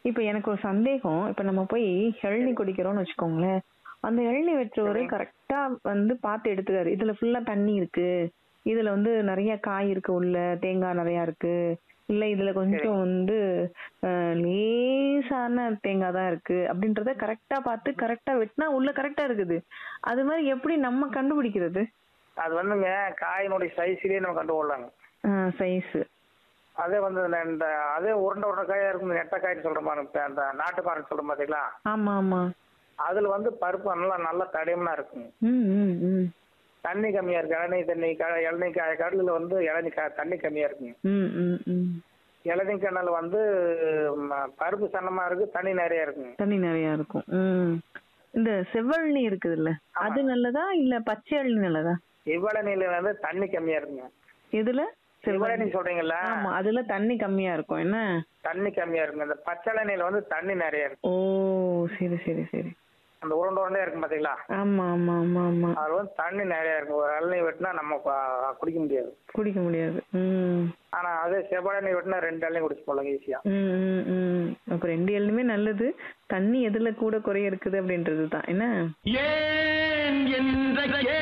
இப்ப எனக்கு ஒரு சந்தேகம் இப்ப நம்ம போய் இளநீ குடிக்கிறோம்னு வச்சுக்கோங்களேன் அந்த இளநீ வெற்றவரு கரெக்டா வந்து பார்த்து எடுத்துக்காரு இதுல ஃபுல்லா தண்ணி இருக்கு இதுல வந்து நிறைய காய் இருக்கு உள்ள தேங்காய் நிறைய இருக்கு இல்ல இதுல கொஞ்சம் வந்து அஹ், லேசான தேங்காய் தான் இருக்கு அப்படின்றத கரெக்டா பார்த்து கரெக்டா வெட்டினா உள்ள கரெக்டா இருக்குது அது மாதிரி எப்படி நம்ம கண்டுபிடிக்கிறது அது வந்துங்க காயினுடைய சைஸ்லயே நம்ம கண்டுகொள்ளலாங்க சைஸ் அதே வந்து இந்த- இந்த அதே உருண்டை உருண்டை காயா இருக்கும் நெட்டை காய்னு சொல்ற மாதிரி இப்ப அந்த நாட்டுக்காரன் சொல்ற பாத்தீங்களா ஆமா ஆமா அதுல வந்து பருப்பு நல்லா நல்லா தடிமனா இருக்குங்க ம் ம் ம் தண்ணி கம்மியா இருக்கு இளநீ தண்ணி க- இளநீ காய் கடலில் வந்து இளநீ கா- தண்ணி கம்மியா இருக்குங்க ம் ம் ம் இளநீ கிணல் வந்து ம, பருப்பு சன்னமா இருக்கு தண்ணி நிறைய இருக்குங்க தண்ணி நிறைய இருக்கும் ம் இந்த செவ்வழனி இருக்குதுல்ல அது நல்லதா இல்ல பச்சை அள்ளி நல்லதா இவ்வளநீல வந்து தண்ணி கம்மியா இருக்குங்க எதுல இவ்வளநீ சொல்றீங்கல்ல ஆமா அதுல தண்ணி கம்மியா இருக்கும் என்ன தண்ணி கம்மியா இருக்குங்க இந்த பச்சை நீல வந்து தண்ணி நிறைய இருக்கு ஓ சரி சரி சரி அந்த உருண்டை உருண்டையா இருக்கும் பாத்தீங்களா ஆமா ஆமா ஆமா ஆமா அது வந்து தண்ணி நிறைய இருக்கும் ஒரு இளநீ வெட்டினா நம்ம ப- குடிக்க முடியாது குடிக்க முடியாது ம் ஆனா அதே செவ்வழநீ வெட்டினா ரெண்டு இளநீ குடிச்சு போலாம் ஈஸியா ம் ம் ம் அப்ப ரெண்டு எள்ளுமே நல்லது தண்ணி எதுல கூட குறைய இருக்குது அப்படின்றது தான் என்ன ஏன் என்ற